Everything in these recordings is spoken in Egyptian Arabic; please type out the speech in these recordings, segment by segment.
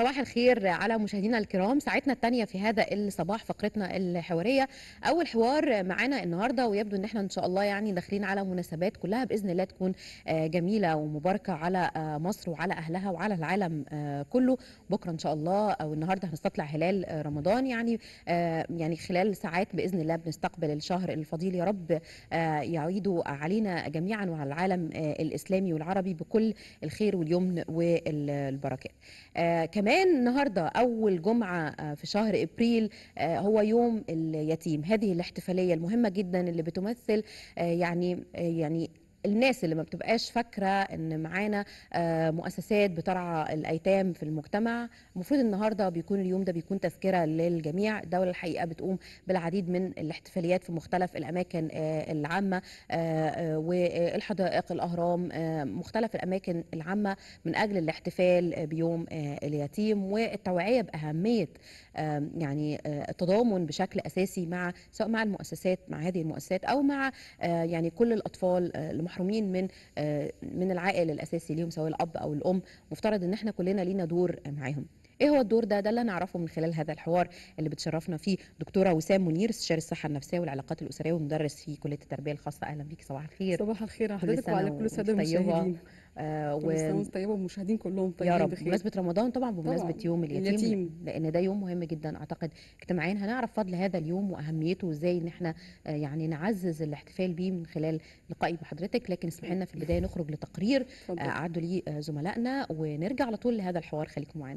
صباح الخير على مشاهدينا الكرام ساعتنا الثانية في هذا الصباح فقرتنا الحوارية أول حوار معانا النهاردة ويبدو أن احنا إن شاء الله يعني داخلين على مناسبات كلها بإذن الله تكون آه، جميلة ومباركة على آه، مصر وعلى أهلها وعلى العالم آه، كله بكرة إن شاء الله أو النهاردة هنستطلع هلال آه، رمضان يعني آه، يعني خلال ساعات بإذن الله بنستقبل الشهر الفضيل يا رب آه، يعيده علينا جميعا وعلى العالم آه، الإسلامي والعربي بكل الخير واليمن والبركات آه كمان النهارده اول جمعه آه في شهر ابريل آه هو يوم اليتيم هذه الاحتفاليه المهمه جدا اللي بتمثل آه يعني آه يعني الناس اللي ما بتبقاش فاكره ان معانا آه، مؤسسات بترعى الايتام في المجتمع المفروض النهارده بيكون اليوم ده بيكون تذكره للجميع الدوله الحقيقه بتقوم بالعديد من الاحتفاليات في مختلف الاماكن آه، العامه آه، آه، والحدائق الاهرام آه، مختلف الاماكن العامه من اجل الاحتفال بيوم آه، اليتيم والتوعيه باهميه آه، يعني آه، التضامن بشكل اساسي مع سواء مع المؤسسات مع هذه المؤسسات او مع آه، يعني كل الاطفال آه، المحرومين من آه، من العائل الاساسي ليهم سواء الاب او الام مفترض ان احنا كلنا لينا دور معاهم ايه هو الدور ده ده اللي نعرفه من خلال هذا الحوار اللي بتشرفنا فيه دكتوره وسام منير استشاري الصحه النفسيه والعلاقات الاسريه ومدرس في كليه التربيه الخاصه اهلا بيك صباح الخير صباح الخير على كل حضرتك سنة وعلى كل الساده وأنت طيبة. المشاهدين آه كل سنه وانت طيبه والمشاهدين كلهم طيبين يا رب بخير بمناسبة رمضان طبعا بمناسبة طبعاً. يوم اليتيم, اليتيم. لأن ده يوم مهم جدا أعتقد اجتماعيا هنعرف فضل هذا اليوم وأهميته وإزاي إن احنا آه، يعني نعزز الاحتفال بيه من خلال لقائي بحضرتك لكن اسمح لنا في البداية نخرج لتقرير آه، اتفضل أعدوا لي آه، زملائنا ونرجع على طول لهذا الحوار خليكم معانا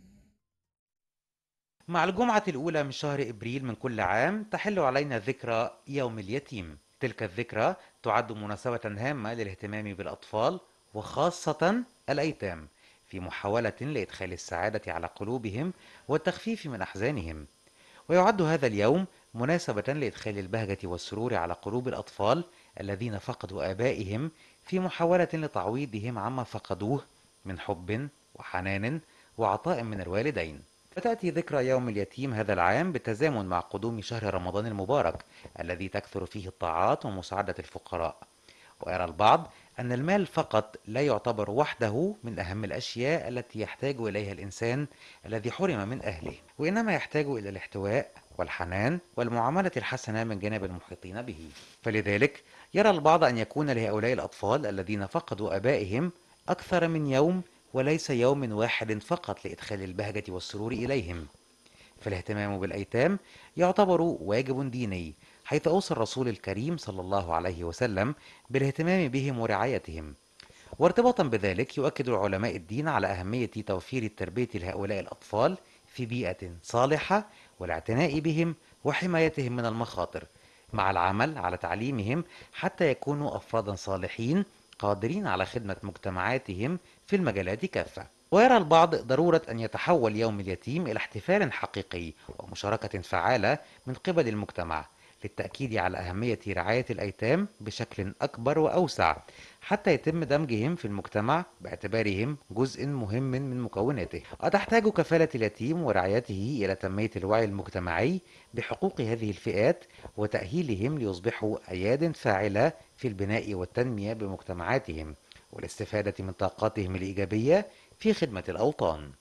مع الجمعة الأولى من شهر إبريل من كل عام تحل علينا ذكرى يوم اليتيم تلك الذكرى تعد مناسبة هامة للاهتمام بالأطفال وخاصة الأيتام في محاولة لإدخال السعادة على قلوبهم والتخفيف من أحزانهم ويعد هذا اليوم مناسبة لإدخال البهجة والسرور على قلوب الأطفال الذين فقدوا آبائهم في محاولة لتعويضهم عما فقدوه من حب وحنان وعطاء من الوالدين وتأتي ذكرى يوم اليتيم هذا العام بالتزامن مع قدوم شهر رمضان المبارك الذي تكثر فيه الطاعات ومساعدة الفقراء ويرى البعض أن المال فقط لا يعتبر وحده من أهم الأشياء التي يحتاج إليها الإنسان الذي حرم من أهله وإنما يحتاج إلى الاحتواء والحنان والمعاملة الحسنة من جانب المحيطين به فلذلك يرى البعض أن يكون لهؤلاء الأطفال الذين فقدوا آبائهم أكثر من يوم وليس يوم واحد فقط لإدخال البهجة والسرور إليهم فالاهتمام بالأيتام يعتبر واجب ديني حيث أوصى الرسول الكريم صلى الله عليه وسلم بالاهتمام بهم ورعايتهم وارتباطا بذلك يؤكد علماء الدين على أهمية توفير التربية لهؤلاء الأطفال في بيئة صالحة والاعتناء بهم وحمايتهم من المخاطر مع العمل على تعليمهم حتى يكونوا أفرادا صالحين قادرين على خدمة مجتمعاتهم في المجالات كافة ويرى البعض ضرورة أن يتحول يوم اليتيم إلى احتفال حقيقي ومشاركة فعالة من قبل المجتمع للتأكيد على أهمية رعاية الأيتام بشكل أكبر وأوسع حتى يتم دمجهم في المجتمع باعتبارهم جزء مهم من مكوناته وتحتاج كفالة اليتيم ورعايته إلى تنمية الوعي المجتمعي بحقوق هذه الفئات وتأهيلهم ليصبحوا أياد فاعلة في البناء والتنمية بمجتمعاتهم والاستفادة من طاقاتهم الإيجابية في خدمة الأوطان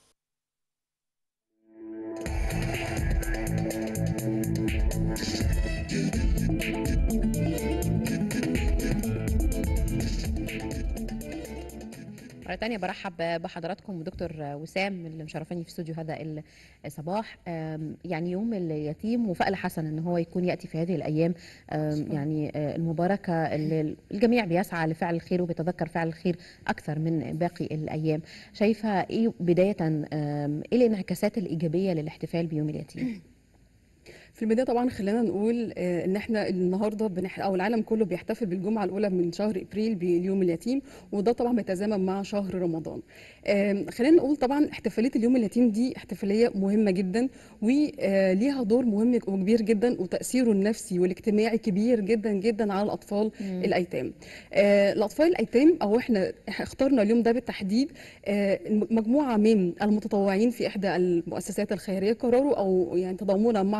مرة تانية برحب بحضراتكم ودكتور وسام اللي مشرفاني في استوديو هذا الصباح آم، يعني يوم اليتيم وفأل حسن ان هو يكون يأتي في هذه الأيام آم، شكراً. يعني آه، المباركة اللي الجميع بيسعى لفعل الخير وبيتذكر فعل الخير أكثر من باقي الأيام شايفة إيه بداية آم، إيه الانعكاسات الإيجابية للاحتفال بيوم اليتيم؟ في البدايه طبعا خلينا نقول آه، ان احنا النهارده بنح... او العالم كله بيحتفل بالجمعه الاولى من شهر ابريل باليوم اليتيم وده طبعا بيتزامن مع شهر رمضان آم، خلينا نقول طبعا احتفاليه اليوم اليتيم دي احتفاليه مهمه جدا وليها دور مهم وكبير جدا وتاثيره النفسي والاجتماعي كبير جدا جدا على الاطفال مم. الايتام آه، الاطفال الايتام او احنا اخترنا اليوم ده بالتحديد آه، مجموعه من المتطوعين في احدى المؤسسات الخيريه قرروا او يعني تضامنا مع الاطفال الايتام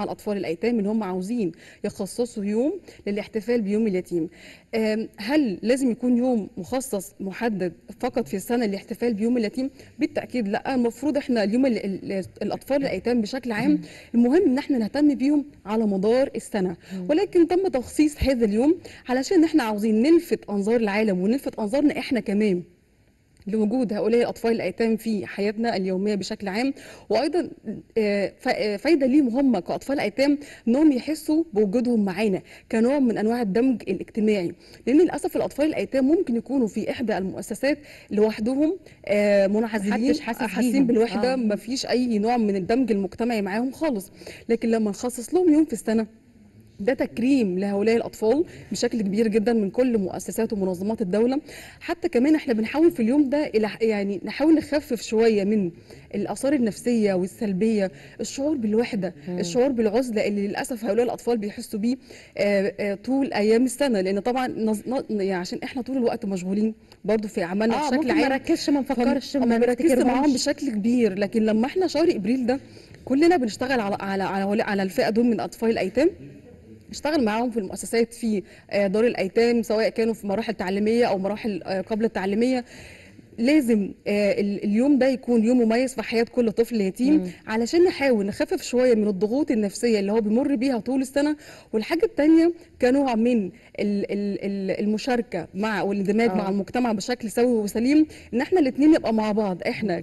الايتام ان هم عاوزين يخصصوا يوم للاحتفال بيوم اليتيم آم، هل لازم يكون يوم مخصص محدد فقط في السنه للاحتفال بيوم اليتيم بالتاكيد لا المفروض احنا اليوم ال- ال- الاطفال الايتام بشكل عام المهم ان احنا نهتم بيهم على مدار السنه ولكن تم تخصيص هذا اليوم علشان احنا عاوزين نلفت انظار العالم ونلفت انظارنا احنا كمان لوجود هؤلاء الاطفال الايتام في حياتنا اليوميه بشكل عام وايضا آه، ف- آه، فايده ليهم هم كاطفال ايتام انهم يحسوا بوجودهم معانا كنوع من انواع الدمج الاجتماعي لان للاسف الاطفال الايتام ممكن يكونوا في احدى المؤسسات لوحدهم آه، منعزلين محدش حاسس حاسين بيهم. بالوحده آه. ما فيش اي نوع من الدمج المجتمعي معاهم خالص لكن لما نخصص لهم يوم في السنه ده تكريم لهؤلاء الاطفال بشكل كبير جدا من كل مؤسسات ومنظمات الدوله حتى كمان احنا بنحاول في اليوم ده الى يعني نحاول نخفف شويه من الاثار النفسيه والسلبيه الشعور بالوحده الشعور بالعزله اللي للاسف هؤلاء الاطفال بيحسوا بيه آه، آه، طول ايام السنه لان طبعا نظ- ن- يعني عشان احنا طول الوقت مشغولين برضو في اعمالنا اه بشكل ممكن عام ما نركزش ما نفكرش فما ما بنركزش معاهم نفتكرهمش. بشكل كبير لكن لما احنا شهر ابريل ده كلنا بنشتغل على على على, على الفئه دول من اطفال الايتام نشتغل معاهم في المؤسسات في آه، دار الايتام سواء كانوا في مراحل تعليميه او مراحل آه، قبل التعليميه لازم آه، ال- اليوم ده يكون يوم مميز في حياه كل طفل يتيم علشان نحاول نخفف شويه من الضغوط النفسيه اللي هو بيمر بيها طول السنه والحاجه الثانيه كنوع من ال- ال- ال- المشاركه مع والاندماج آه. مع المجتمع بشكل سوي وسليم ان احنا الاثنين نبقى مع بعض احنا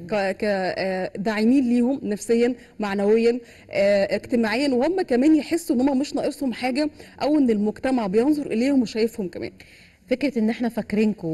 كداعمين ليهم نفسيا معنويا آه، اجتماعيا وهم كمان يحسوا ان هم مش ناقصهم حاجه او ان المجتمع بينظر اليهم وشايفهم كمان فكره ان احنا فاكرينكم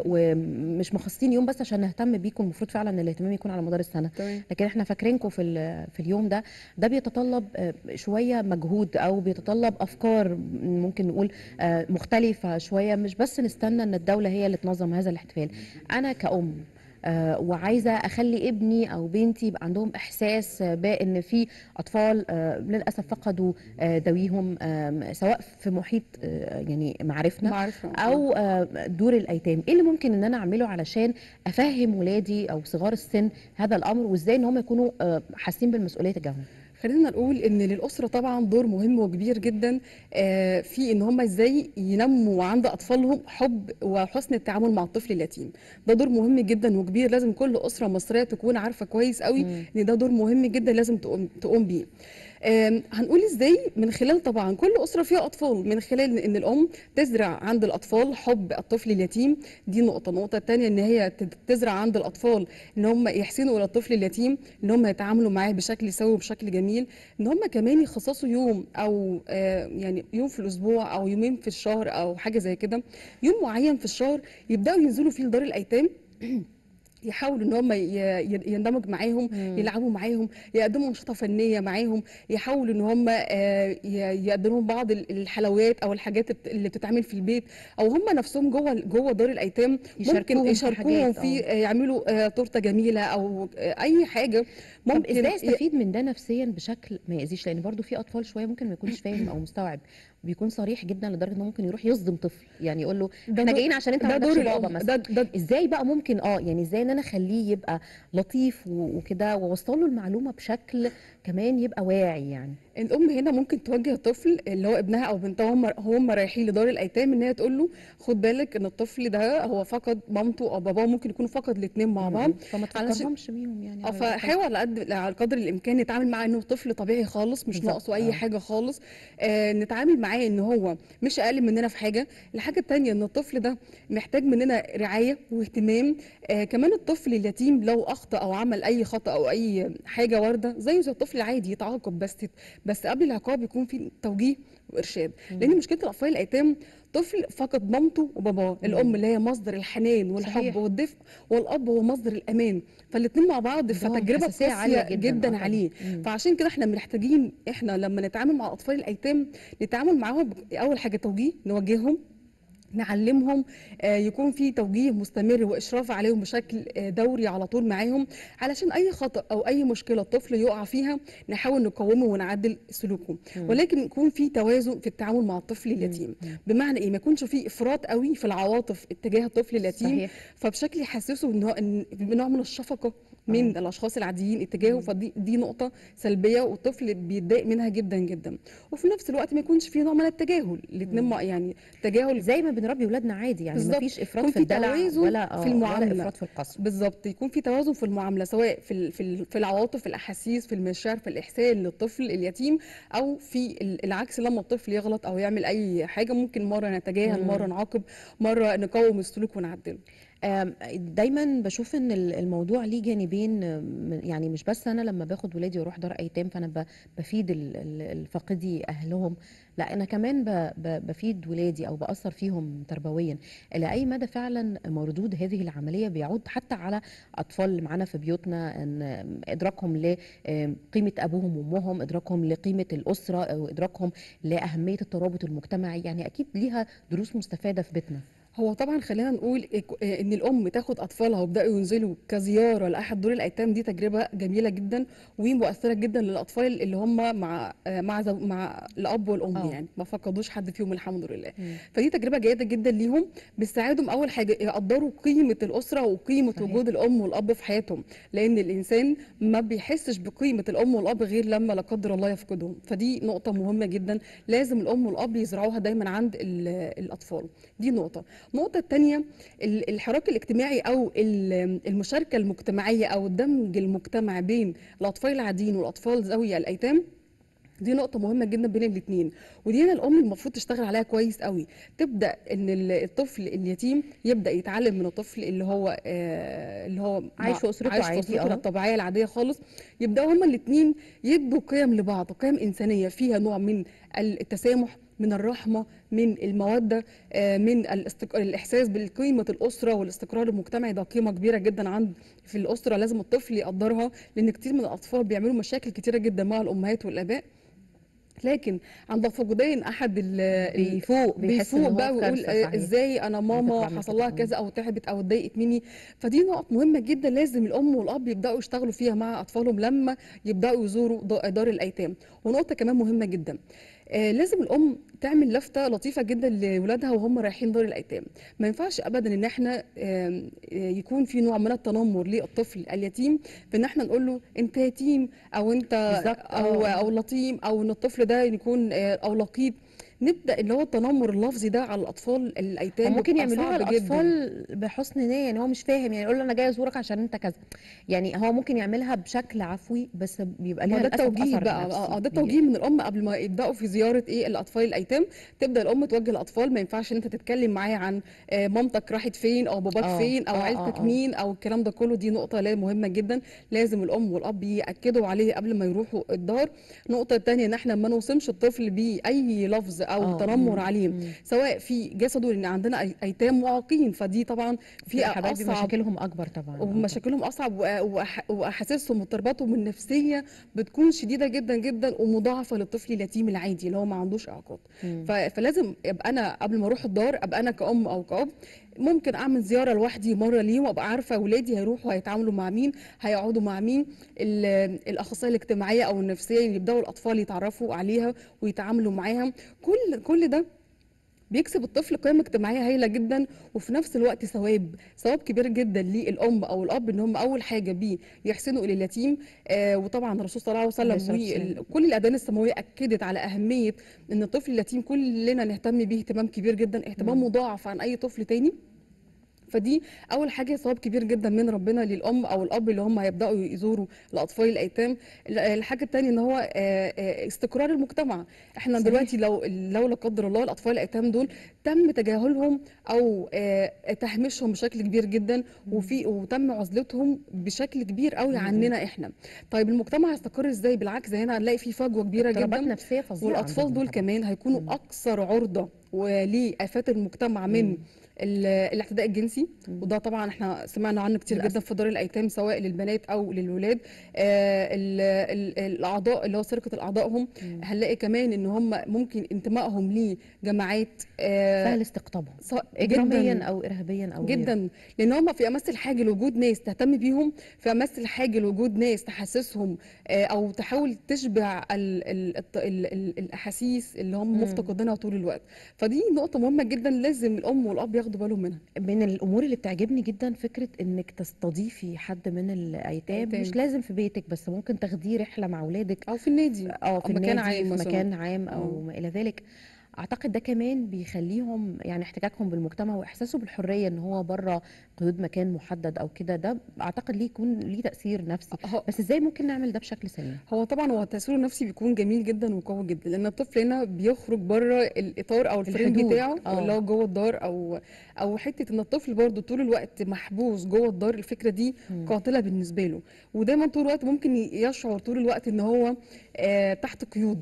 ومش مخصصين يوم بس عشان نهتم بيكم المفروض فعلا ان الاهتمام يكون على مدار السنه تمام لكن احنا فاكرينكم في ال- في اليوم ده ده بيتطلب آه، شويه مجهود او بيتطلب افكار ممكن نقول آه، مختلفه شويه مش بس نستنى ان الدوله هي اللي تنظم هذا الاحتفال انا كأم آه، وعايزه اخلي ابني او بنتي يبقى عندهم احساس آه، بان في اطفال آه، للاسف فقدوا آه، ذويهم آم، سواء في محيط آه، يعني معارفنا معرفة او آه، دور الايتام ايه اللي ممكن ان انا اعمله علشان افهم ولادي او صغار السن هذا الامر وازاي ان هم يكونوا آه، حاسين بالمسؤوليه تجاههم خلينا نقول ان للاسره طبعا دور مهم وكبير جدا آه، في ان هم ازاي ينموا عند اطفالهم حب وحسن التعامل مع الطفل اليتيم ده دور مهم جدا وكبير لازم كل اسره مصريه تكون عارفه كويس قوي مم. ان ده دور مهم جدا لازم تقوم تقوم بيه آم، هنقول ازاي من خلال طبعا كل اسره فيها اطفال من خلال ان الام تزرع عند الاطفال حب الطفل اليتيم دي نقطه النقطه الثانيه ان هي تد- تزرع عند الاطفال ان هم يحسنوا الى الطفل اليتيم ان هم يتعاملوا معاه بشكل سوي وبشكل جميل ان هم كمان يخصصوا يوم او آه، يعني يوم في الاسبوع او يومين في الشهر او حاجه زي كده يوم معين في الشهر يبداوا ينزلوا فيه لدار الايتام يحاولوا ان هم ي- ي- يندمج معاهم مم. يلعبوا معاهم يقدموا انشطه فنيه معاهم يحاولوا ان هم آه، ي- يقدموا لهم بعض ال- الحلويات او الحاجات الت- اللي بتتعمل في البيت او هم نفسهم جوه جوه دار الايتام يشاركوهم ممكن في يشاركوهم حاجات، في آه. آه، يعملوا آه، تورته جميله او آه، اي حاجه طب ممكن ازاي ي- استفيد من ده نفسيا بشكل ما يأذيش لان برضو في اطفال شويه ممكن ما يكونش فاهم او مستوعب بيكون صريح جدا لدرجه انه ممكن يروح يصدم طفل يعني يقول له ده احنا دور- جايين عشان انت ما ده عندكش دور بابا الأم. مثلا ده ده ازاي بقى ممكن اه يعني ازاي ان انا اخليه يبقى لطيف و- وكده واوصل له المعلومه بشكل كمان يبقى واعي يعني الام هنا ممكن توجه الطفل اللي هو ابنها او بنتها هم هم رايحين لدار الايتام ان هي تقول له خد بالك ان الطفل ده هو فقد مامته او باباه ممكن يكونوا فقد الاثنين مع بعض فما علشان- تفكرهمش بيهم يعني اه على الأقل. فحاول على قد على قدر الامكان نتعامل معاه انه طفل طبيعي خالص مش بالظبط، ناقصه اي آه. حاجه خالص آه نتعامل معاه ان هو مش اقل مننا في حاجه الحاجه التانية ان الطفل ده محتاج مننا رعايه واهتمام آه كمان الطفل اليتيم لو اخطا او عمل اي خطا او اي حاجه وارده زيه زي الطفل العادي يتعاقب بس بس قبل العقاب يكون في توجيه وارشاد لان مشكله الاطفال الايتام طفل فقد مامته وباباه الام اللي هي مصدر الحنان والحب صحيح. والدفء والاب هو مصدر الامان فالاثنين مع بعض عندهم فتجربه حساسية عالية قاسيه جداً، جدا, آه طبعاً. عليه مم. فعشان كده احنا محتاجين احنا لما نتعامل مع اطفال الايتام نتعامل معاهم ب- اول حاجه توجيه نوجههم نعلمهم آه، يكون في توجيه مستمر واشراف عليهم بشكل آه، دوري على طول معاهم علشان اي خطا او اي مشكله الطفل يقع فيها نحاول نقومه ونعدل سلوكه ولكن يكون في توازن في التعامل مع الطفل اليتيم بمعنى ايه ما يكونش في افراط قوي في العواطف اتجاه الطفل اليتيم صحيح. فبشكل يحسسه ان هو إن بنوع من الشفقه من آه. الاشخاص العاديين اتجاهه مم. فدي دي نقطه سلبيه والطفل بيتضايق منها جدا جدا وفي نفس الوقت ما يكونش في نوع من التجاهل الاثنين مم. يعني تجاهل زي ما بنربي ولادنا عادي يعني بالظبط. مفيش افراط يكون في في الدلع توازن ولا في آه، المعاملة. ولا افراط في القسوه بالظبط يكون في توازن في المعامله سواء في ال- في ال- في العواطف في الاحاسيس في المشاعر في الاحسان للطفل اليتيم او في ال- العكس لما الطفل يغلط او يعمل اي حاجه ممكن مره نتجاهل مم. مره نعاقب مره نقوم السلوك ونعدله آم، دايما بشوف ان ال- الموضوع ليه جانبين آم، يعني مش بس انا لما باخد ولادي واروح دار ايتام فانا ب- بفيد ال- ال- الفاقدي اهلهم لا انا كمان ب- ب- بفيد ولادي او باثر فيهم تربويا الى اي مدى فعلا مردود هذه العمليه بيعود حتى على اطفال اللي معانا في بيوتنا ان ادراكهم لقيمه ابوهم وامهم ادراكهم لقيمه الاسره او ادراكهم لاهميه الترابط المجتمعي يعني اكيد ليها دروس مستفاده في بيتنا هو طبعا خلينا نقول إك- ان الام تاخد اطفالها ويبداوا ينزلوا كزياره لاحد دور الايتام دي تجربه جميله جدا ومؤثره جدا للاطفال اللي هم مع مع زو- مع الاب والام آه. يعني ما فقدوش حد فيهم الحمد لله فدي تجربه جيده جدا ليهم بتساعدهم اول حاجه يقدروا قيمه الاسره وقيمه صحيح. وجود الام والاب في حياتهم لان الانسان ما بيحسش بقيمه الام والاب غير لما لا قدر الله يفقدهم فدي نقطه مهمه جدا لازم الام والاب يزرعوها دايما عند ال- الاطفال دي نقطه النقطه الثانيه الحراك الاجتماعي او ال- المشاركه المجتمعيه او الدمج المجتمع بين الاطفال العاديين والاطفال ذوي الايتام دي نقطة مهمة جدا بين الاثنين ودي هنا الأم المفروض تشتغل عليها كويس قوي تبدأ إن ال- الطفل اليتيم يبدأ يتعلم من الطفل اللي هو آه اللي هو عايش مع- في أسرته عايش في عادي، أسرته آه. الطبيعية العادية خالص يبدأوا هما الاثنين يدوا قيم لبعض قيم إنسانية فيها نوع من التسامح من الرحمة من المودة آه، من الاستق... الإحساس بقيمة الأسرة والاستقرار المجتمعي ده قيمة كبيرة جدا عند في الأسرة لازم الطفل يقدرها لأن كتير من الأطفال بيعملوا مشاكل كتيرة جدا مع الأمهات والآباء لكن عند فقدان احد ال ال- بيفوق بيحس ان بيفوق هو بقى في ويقول كارثة آه، صحيح. ازاي انا كنت ماما بعمل حصل كده. لها مم. كذا او تعبت او اتضايقت مني فدي نقط مهمه جدا لازم الام والاب يبداوا يشتغلوا فيها مع اطفالهم لما يبداوا يزوروا دا- دار الايتام ونقطه كمان مهمه جدا آه لازم الام تعمل لفته لطيفه جدا لاولادها وهم رايحين دار الايتام ما ينفعش ابدا ان احنا آم، آه، يكون في نوع من التنمر للطفل اليتيم في ان احنا نقول له انت يتيم او انت بالظبط، او آه. او لطيم او ان الطفل ده يكون آه، او لقيط نبدا اللي هو التنمر اللفظي ده على الاطفال الايتام وممكن بيبقى يعملوها صعب جداً. الاطفال بحسن نيه يعني هو مش فاهم يعني يقول له انا جاي ازورك عشان انت كذا يعني هو ممكن يعملها بشكل عفوي بس بيبقى ما ليها ده للاسف التوجيه اثر بقى نفسي اه آه، ده كبير. التوجيه من الام قبل ما يبداوا في زياره ايه الاطفال الايتام تبدا الام توجه الاطفال ما ينفعش انت تتكلم معايا عن آه، مامتك راحت فين او باباك آه، فين او آه، عيلتك آه، آه. مين او الكلام ده كله دي نقطه لا مهمه جدا لازم الام والاب ياكدوا عليه قبل ما يروحوا الدار النقطه الثانيه ان احنا ما نوصمش الطفل باي لفظ او آه، تنمر مم، عليه مم. سواء في جسده لان عندنا أي- ايتام معاقين فدي طبعا في حبايبي اصعب مشاكلهم اكبر طبعا آه، ومشاكلهم اصعب وأ- وأح- واحاسيسهم وتربطهم النفسيه بتكون شديده جدا جدا ومضاعفه للطفل اليتيم العادي اللي هو ما عندوش اعاقات مم. ف- فلازم ابقى انا قبل ما اروح الدار ابقى انا كأم او كأب ممكن اعمل زياره لوحدي مره ليهم وابقى عارفه اولادي هيروحوا هيتعاملوا مع مين هيقعدوا مع مين ال- الاخصائيه الاجتماعيه او النفسيه يبداوا الاطفال يتعرفوا عليها ويتعاملوا معاها كل كل ده بيكسب الطفل قيم اجتماعيه هايله جدا وفي نفس الوقت ثواب ثواب كبير جدا للام او الاب ان هم اول حاجه بيه يحسنوا الى اليتيم آه وطبعا الرسول صلى الله عليه عليه وسلم الصلاة والسلام. وكل الاديان السماويه اكدت على اهميه ان الطفل اليتيم كلنا نهتم بيه اهتمام كبير جدا اهتمام مم. مضاعف عن اي طفل تاني فدي اول حاجه ثواب كبير جدا من ربنا للام او الاب اللي هم هيبداوا يزوروا الاطفال الايتام ال- الحاجه الثانيه ان هو آه، آه، استقرار المجتمع احنا صحيح. دلوقتي لو لو لا قدر الله الاطفال الايتام دول تم تجاهلهم او آه، تهميشهم بشكل كبير جدا وفي وتم عزلتهم بشكل كبير قوي مم. عننا احنا طيب المجتمع هيستقر ازاي بالعكس هنا هنلاقي في فجوه كبيره اضطرابات جدا نفسيه فظيعه والاطفال عندهم دول طبعاً. كمان هيكونوا مم. اكثر عرضه ولافات المجتمع من مم. ال- الاعتداء الجنسي مم. وده طبعا احنا سمعنا عنه كتير للأسف. جدا في دار الايتام سواء للبنات او للولاد آه ال- ال- الاعضاء اللي هو سرقه الاعضائهم مم. هنلاقي كمان ان هم ممكن انتمائهم لجماعات آه سهل استقطابهم سواء اجراميا جداً او ارهابيا او غيره. جدا لان هم في امس الحاجه لوجود ناس تهتم بيهم في امس الحاجه لوجود ناس تحسسهم آه، او تحاول تشبع ال ال الط- ال ال الاحاسيس اللي هم مم. مفتقدينها طول الوقت فدي نقطه مهمه جدا لازم الام والاب ياخدوا بالهم منها من الامور اللي بتعجبني جدا فكره انك تستضيفي حد من الايتام أيتام. مش لازم في بيتك بس ممكن تاخديه رحله مع اولادك او في النادي اه في أو مكان النادي عام في مثلاً. مكان عام او مم. ما الى ذلك اعتقد ده كمان بيخليهم يعني احتكاكهم بالمجتمع واحساسه بالحريه ان هو بره قيود مكان محدد او كده ده اعتقد ليه يكون ليه تاثير نفسي هو- بس ازاي ممكن نعمل ده بشكل سليم هو طبعا هو التأثير النفسي بيكون جميل جدا وقوي جدا لان الطفل هنا بيخرج بره الاطار او الفريم الحدود. بتاعه آه. اللي هو جوه الدار او او حته ان الطفل برضه طول الوقت محبوس جوه الدار الفكره دي مم. قاتله بالنسبه له ودايما طول الوقت ممكن يشعر طول الوقت ان هو آه تحت قيود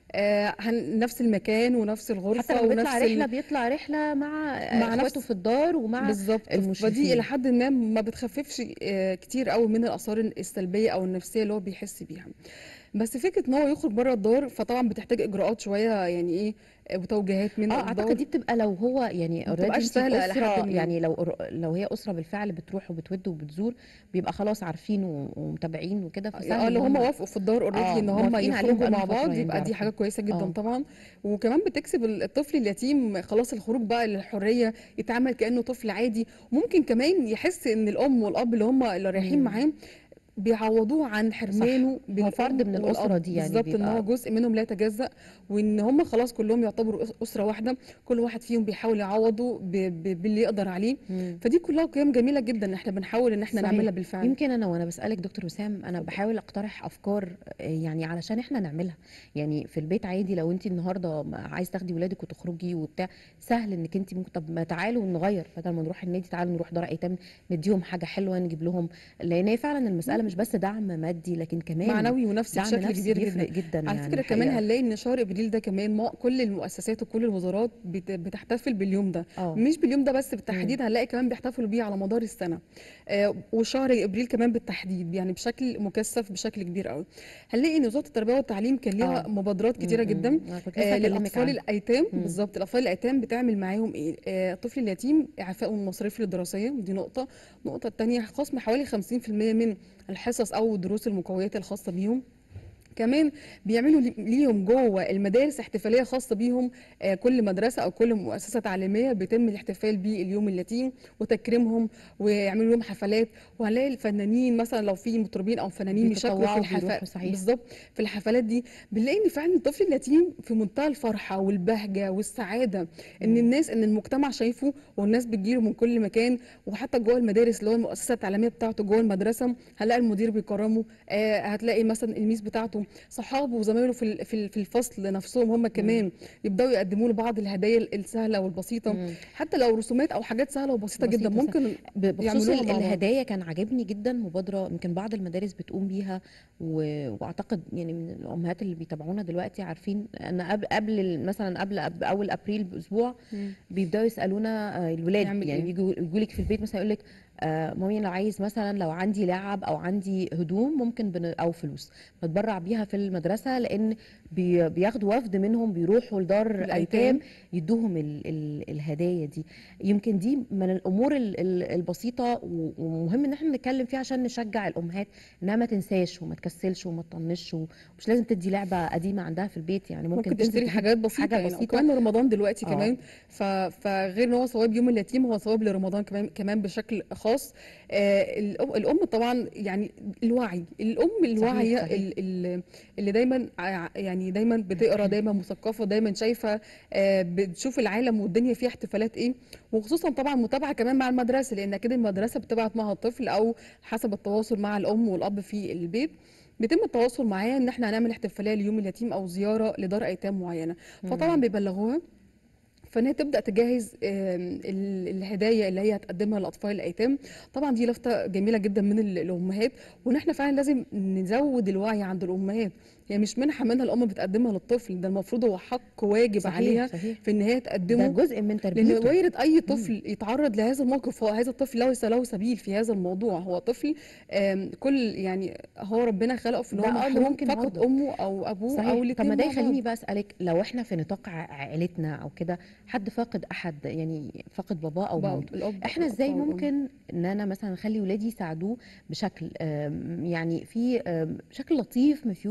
آه هن- نفس المكان ونفس الغرفه حتى لما بيطلع ونفس ال- رحله بيطلع رحله مع مع مع اخواته نفس- في الدار ومع بالظبط المشرفين. فدي الى حد ما ما بتخففش آه، كتير قوي من الاثار السلبيه او النفسيه اللي هو بيحس بيها بس فكره ان هو يخرج بره الدار فطبعا بتحتاج اجراءات شويه يعني ايه آه، وتوجيهات من اه الدار اعتقد دي بتبقى لو هو يعني ما بتبقاش already انت سهلة في إلى حد اسره ما. يعني لو لو هي اسره بالفعل بتروح وبتود وبتزور بيبقى خلاص عارفين و- ومتابعين وكده فسهل اه ان لو هم هم وافقوا في الدار اوريدي آه، ان هم موافقين عليهم يخرجوا بقالهم مع فترة بعض يعني يبقى دي بيعرفوا. حاجه كويسه جدا آه. طبعا وكمان بتكسب الطفل اليتيم خلاص الخروج بقى للحريه يتعامل كانه طفل عادي ممكن كمان يحس ان الام والاب اللي هم اللي رايحين مم. معاه بيعوضوه عن حرمانه بالأم فرد من الأسرة والأب. دي يعني بالظبط ان بيبقى- هو جزء منهم لا يتجزأ وان هم خلاص كلهم يعتبروا أس- اسره واحده كل واحد فيهم بيحاول يعوضه ب- ب- باللي يقدر عليه مم. فدي كلها قيم جميله جدا احنا بنحاول ان احنا صحيح. نعملها بالفعل يمكن انا وانا بسالك دكتور وسام انا بحاول اقترح افكار آه، يعني علشان احنا نعملها يعني في البيت عادي لو انت النهارده ما- عايز تاخدي ولادك وتخرجي وبتاع سهل انك انت ممكن طب ما تعالوا نغير بدل ما نروح النادي تعالوا نروح دار ايتام نديهم حاجه حلوه نجيب لهم لان هي فعلا المساله مش بس دعم مادي لكن كمان معنوي ونفسي دعم بشكل نفسي كبير بيفرق جدا جدا على يعني فكره كمان الحقيقة. هنلاقي ان شهر ابريل ده كمان ما كل المؤسسات وكل الوزارات بت- بتحتفل باليوم ده اه مش باليوم ده بس بالتحديد هنلاقي كمان بيحتفلوا بيه على مدار السنه آه وشهر ابريل كمان بالتحديد يعني بشكل مكثف بشكل كبير قوي هنلاقي ان وزاره التربيه والتعليم كان ليها آه. مبادرات كتيره مم، جدا مم. أنا كنت لسه آه هكلمك للاطفال عنها. الايتام مم. بالظبط الاطفال الايتام بتعمل معاهم ايه آه الطفل اليتيم اعفائه من المصاريف الدراسيه دي نقطه النقطه الثانيه خصم حوالي 50% من الحصص او الدروس المقويات الخاصه بيهم كمان بيعملوا لي- ليهم جوه المدارس احتفاليه خاصه بيهم آه، كل مدرسه او كل مؤسسه تعليميه بيتم الاحتفال باليوم اليتيم وتكريمهم ويعملوا لهم حفلات وهنلاقي الفنانين مثلا لو في مطربين او فنانين بيشاركوا في بيتطوعوا الحفلات بيروحوا صحيح. بالظبط في الحفلات دي بنلاقي ان فعلا الطفل اليتيم في منتهى الفرحه والبهجه والسعاده ان مم. الناس ان المجتمع شايفه والناس بتجيله من كل مكان وحتى جوه المدارس اللي هو المؤسسه التعليميه بتاعته جوه المدرسه هنلاقي المدير بيكرمه آه هتلاقي مثلا الميس بتاعته صحابه وزمايله في ال- في ال- في الفصل نفسهم هم كمان يبداوا يقدموا له بعض الهدايا السهله والبسيطه مم. حتى لو رسومات او حاجات سهله وبسيطه جدا بسيطة ممكن ب- بخصوص يعملوها ال- مع بعض. الهدايا كان عاجبني جدا مبادره يمكن بعض المدارس بتقوم بيها و... واعتقد يعني من الامهات اللي بيتابعونا دلوقتي عارفين ان قبل قبل ال- مثلا قبل قبل اول ابريل باسبوع مم. بيبداوا يسالونا آه، الولاد نعمل يعني إيه؟ بيجوا يجوا لك في البيت مثلا يقول لك آه مامي لو عايز مثلا لو عندي لعب او عندي هدوم ممكن بن او فلوس بتبرع بيها في المدرسه لان بي بياخدوا وفد منهم بيروحوا لدار الأيتام. ايتام يدوهم ال ال الهدايا دي يمكن دي من الامور ال ال البسيطه و- ومهم ان احنا نتكلم فيها عشان نشجع الامهات انها ما تنساش وما تكسلش وما تطنش ومش لازم تدي لعبه قديمه عندها في البيت يعني ممكن, ممكن تنزل تشتري تجيب حاجات بسيطه حاجه يعني بسيطه وكمان رمضان دلوقتي آه. كمان ف... فغير ان هو ثواب يوم اليتيم هو ثواب لرمضان كمان كمان بشكل خاص آه الأم, الام طبعا يعني الوعي الام الواعيه صحيح. ال- ال- اللي دايما ع- يعني دايما بتقرا دايما مثقفه دايما شايفه آه بتشوف العالم والدنيا فيها احتفالات ايه وخصوصا طبعا متابعه كمان مع المدرسه لان اكيد المدرسه بتبعت معها الطفل او حسب التواصل مع الام والاب في البيت بيتم التواصل معاه ان احنا هنعمل احتفاليه ليوم اليتيم او زياره لدار ايتام معينه فطبعا مم. بيبلغوها فانها تبدا تجهز آم، ال- الهدايا اللي هي هتقدمها لاطفال الايتام طبعا دي لفته جميله جدا من ال- الامهات وان احنا فعلا لازم نزود الوعي عند الامهات هي مش منحه منها الام بتقدمها للطفل ده المفروض هو حق واجب صحيح عليها صحيح في ان هي ده تقدمه جزء من لان تربيته وارد اي طفل يتعرض لهذا الموقف هو هذا الطفل ليس له سبيل في هذا الموضوع هو طفل آم، كل يعني هو ربنا خلقه في ان ده هو آه، ده محروم ممكن فقط برضه. امه او ابوه او صحيح طب الاثنين ما ده مع بعض يخليني بقى اسالك لو احنا في نطاق ع- عائلتنا او كده حد فاقد احد يعني فاقد باباه او بقى مامته الاب احنا الاب ازاي او الام ممكن ان انا مثلا اخلي ولادي يساعدوه بشكل آم، يعني في آم، شكل لطيف ما فيهوش اي اثر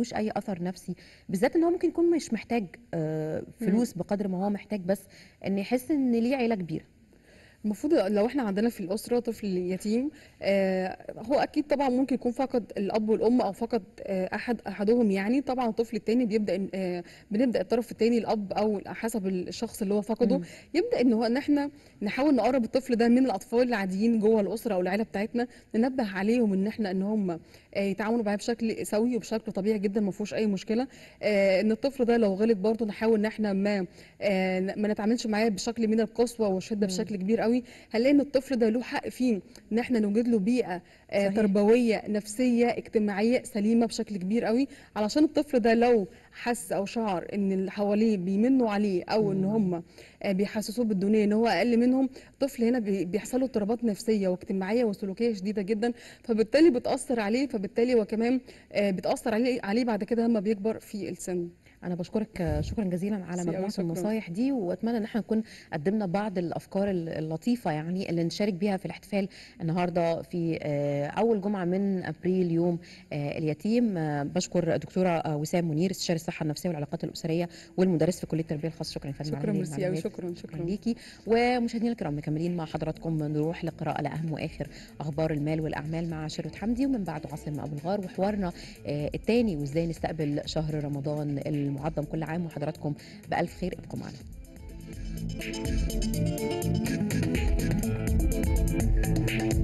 اثر نفسي بالذات ان هو ممكن يكون مش محتاج آه، فلوس بقدر ما هو محتاج بس ان يحس ان ليه عيله كبيره المفروض لو احنا عندنا في الأسرة طفل يتيم آه، هو أكيد طبعا ممكن يكون فقد الأب والأم أو فقد آه، أحد أحدهم يعني طبعا الطفل التاني بيبدأ آه، بنبدأ الطرف التاني الأب أو حسب الشخص اللي هو فقده مم. يبدأ إن هو إن احنا نحاول نقرب الطفل ده من الأطفال العاديين جوه الأسرة أو العيلة بتاعتنا ننبه عليهم إن احنا إن هم آه، يتعاملوا معاه بشكل سوي وبشكل طبيعي جدا ما فيهوش أي مشكلة آه، إن الطفل ده لو غلط برضه نحاول إن احنا ما آه، ما نتعاملش معاه بشكل من القسوة والشدة مم. بشكل كبير قوي هنلاقي ان الطفل ده له حق فيه ان احنا نوجد له بيئه آه، صحيح. تربويه نفسيه اجتماعيه سليمه بشكل كبير قوي علشان الطفل ده لو حس او شعر ان اللي حواليه بيمنوا عليه او ان مم. هم آه، بيحسسوه بالدونيه ان هو اقل منهم الطفل هنا بي- بيحصل له اضطرابات نفسيه واجتماعيه وسلوكيه شديده جدا فبالتالي بتاثر عليه فبالتالي هو كمان آه، بتاثر عليه عليه بعد كده لما بيكبر في السن انا بشكرك آه، شكرا جزيلا على ميرسي أوي، مجموعه شكراً. النصايح دي واتمنى ان احنا نكون قدمنا بعض الافكار ال- اللطيفه يعني اللي نشارك بيها في الاحتفال النهارده في آه، اول جمعه من ابريل يوم آه، اليتيم آه، بشكر دكتوره آه، وسام منير استشاري الصحه النفسيه والعلاقات الاسريه والمدرس في كليه التربيه الخاصه شكرا يا فندم على شكرا هذه ميرسي قوي المعلومات. شكرا شكرا شكرا ليكي ومشاهدينا الكرام مكملين مع حضراتكم نروح لقراءة لأهم وآخر أخبار المال والأعمال مع شيروت حمدي ومن بعده عاصم أبو الغار وحوارنا آه، التاني وإزاي نستقبل شهر رمضان المعظم كل عام وحضراتكم بألف خير ابقوا معنا